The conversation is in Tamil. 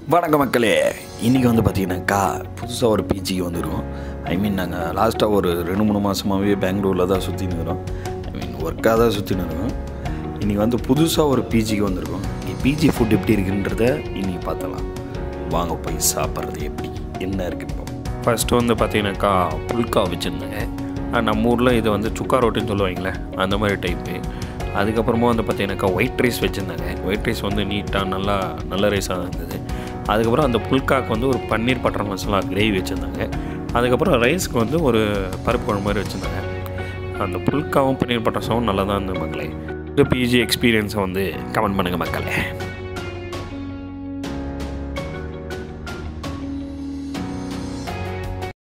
வணக்கம் மக்களே இன்றைக்கி வந்து பார்த்தீங்கன்னாக்கா புதுசாக ஒரு பிஜிக்கு வந்துருக்கோம் ஐ மீன் நாங்கள் லாஸ்ட்டாக ஒரு ரெண்டு மூணு மாதமாகவே பெங்களூரில் தான் சுற்றின்னு இருக்கிறோம் ஐ மீன் ஒர்க்காக தான் சுற்றின்னு இருக்கோம் இன்றைக்கி வந்து புதுசாக ஒரு பிஜிக்கு வந்திருக்கோம் இங்கே பிஜி ஃபுட் எப்படி இருக்குன்றத இன்றைக்கி பார்த்தலாம் வாங்க போய் சாப்பிட்றது எப்படி என்ன இருக்குது இப்போ ஃபஸ்ட்டு வந்து பார்த்தீங்கன்னாக்கா புல்கா வச்சுருந்தேங்க ஆஹ் நம்ம ஊரில் இது வந்து சுக்கா ரொட்டின்னு சொல்லுவாங்களே அந்த மாதிரி டைப்பு அதுக்கப்புறமா வந்து பார்த்தீங்கன்னாக்கா ஒயிட் ரைஸ் வச்சுருந்தாங்க ஒயிட் ரைஸ் வந்து நீட்டாக நல்லா நல்ல ரைஸாக இருந்தது அதுக்கப்புறம் அந்த புல்காக்கு வந்து ஒரு பன்னீர் பட்டர் மசாலா கிரேவி வச்சுருந்தாங்க அதுக்கப்புறம் ரைஸ்க்கு வந்து ஒரு பருப்பு குழம்பு மாதிரி வச்சுருந்தாங்க அந்த புல்காவும் பன்னீர் பட்டர் மசாலும் நல்லா தான் இருந்தது மக்களே இந்த பிஜி எக்ஸ்பீரியன்ஸை வந்து கமெண்ட் பண்ணுங்கள் மக்களே